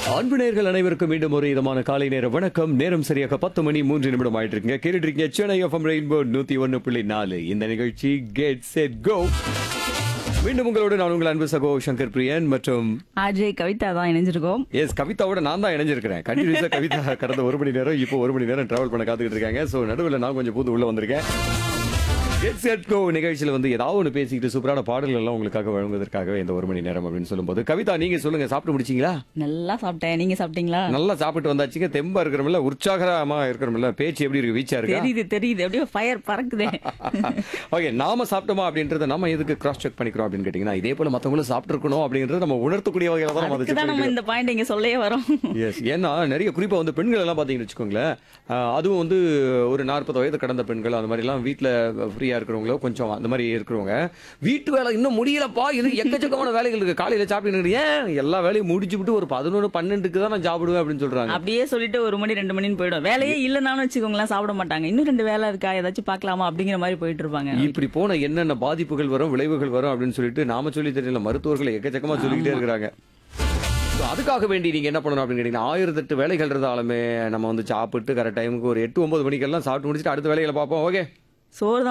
அன்பு நேர்கள் அனைவருக்கும் மீண்டும் ஒரு இதமான காலை நேர வணக்கம் நேரம் சரியாக பத்து மணி மூன்று நிமிடம் ஆயிட்டு இருக்குங்க கேட்டுட்டு இருக்கீங்க சென்னை எஃப்எம் ரெயின்போ நூத்தி ஒன்னு புள்ளி நாலு இந்த நிகழ்ச்சி கெட் செட் கோ மீண்டும் உங்களோட நான் உங்கள் அன்பு சகோ சங்கர் பிரியன் மற்றும் அஜய் கவிதா தான் இணைஞ்சிருக்கோம் எஸ் கவிதாவோட நான் தான் இணைஞ்சிருக்கிறேன் கண்டினியூஸா கவிதா கடந்த ஒரு மணி நேரம் இப்போ ஒரு மணி நேரம் டிராவல் பண்ண காத்துக்கிட்டு இருக்காங்க ஸோ நடுவில் நான் கொஞ்சம் புது உள்ள வந்திருக்கேன் Get Set Go நிகழ்ச்சியில் வந்து ஏதாவது ஒன்று பேசிக்கிட்டு சூப்பரான பாடல்கள் எல்லாம் உங்களுக்காக வழங்குவதற்காகவே இந்த ஒரு மணி நேரம் அப்படின்னு சொல்லும்போது கவிதா நீங்க சொல்லுங்க சாப்பிட்டு முடிச்சீங்களா நல்லா சாப்பிட்டேன் நீங்க சாப்பிட்டீங்களா நல்லா சாப்பிட்டு வந்தாச்சுங்க தெம்பா இருக்கிறோம்ல உற்சாகமா இருக்கிறோம்ல பேச்சு எப்படி இருக்கு வீச்சா இருக்கா தெரியுது தெரியுது அப்படியே ஃபயர் பறக்குதே ஓகே நாம சாப்பிட்டோமா அப்படின்றத நம்ம எதுக்கு கிராஸ் செக் பண்ணிக்கிறோம் அப்படின்னு கேட்டீங்கன்னா இதே போல மத்தவங்களும் சாப்பிட்டுருக்கணும் அப்படின்றத நம்ம உணர்த்தக்கூடிய வகையில தான் நம்ம அதை check அதுக்குதான் நம்ம இந்த பாயிண்ட் இங்க சொல்லவே வரோம் எஸ் ஏன்னா நிறைய குறிப்பா வந்து பெண்கள் எல்லாம் பாத்தீங்கன்னு வச்சுக்கோங்களேன் ஆஹ் அதுவும் வந்து ஒரு நாற்பது வயது கடந்த பெண்கள் அந்த மாதிரி எல்லாம் வீட்டுல ஃப்ரீயா இருக்கிறவங்களோ கொஞ்சம் அந்த மாதிரி இருக்கிறவங்க வீட்டு வேலை இன்னும் முடியலப்பா இது எக்கச்சக்கமான வேலைகள் இருக்கு காலையில சாப்பிட்டு ஏன் எல்லா வேலையும் முடிச்சு விட்டு ஒரு பதினொன்று பன்னெண்டுக்கு தான் நான் சாப்பிடுவேன் அப்படின்னு சொல்றாங்க அப்படியே சொல்லிட்டு ஒரு மணி ரெண்டு மணின்னு போயிடும் வேலையே இல்லைனாலும் வச்சுக்கோங்களேன் சாப்பிட மாட்டாங்க இன்னும் ரெண்டு வேலை இருக்கா ஏதாச்சும் பார்க்கலாமா அப்படிங்கிற மாதிரி போயிட்டு இருப்பாங்க இப்படி போன என்னென்ன பாதிப்புகள் வரும் விளைவுகள் வரும் அப்படின்னு சொல்லிட்டு நாம சொல்லி தெரியல மருத்துவர்கள் எக்கச்சக்கமா சொல்லிக்கிட்டே இருக்கிறாங்க So, அதுக்காக வேண்டி நீங்க என்ன பண்ணணும் அப்படின்னு கேட்டீங்கன்னா ஆயிரத்தெட்டு வேலைகள் இருந்தாலுமே நம்ம வந்து சாப்பிட்டு கரெக்ட் டைமுக்கு ஒரு எட்டு ஒன்பது மணிக்கெல்லாம் சாப்பிட்டு முடிச்சுட்டு அடுத்த வேலைகளை பார்ப்போம் ஓகே சோறு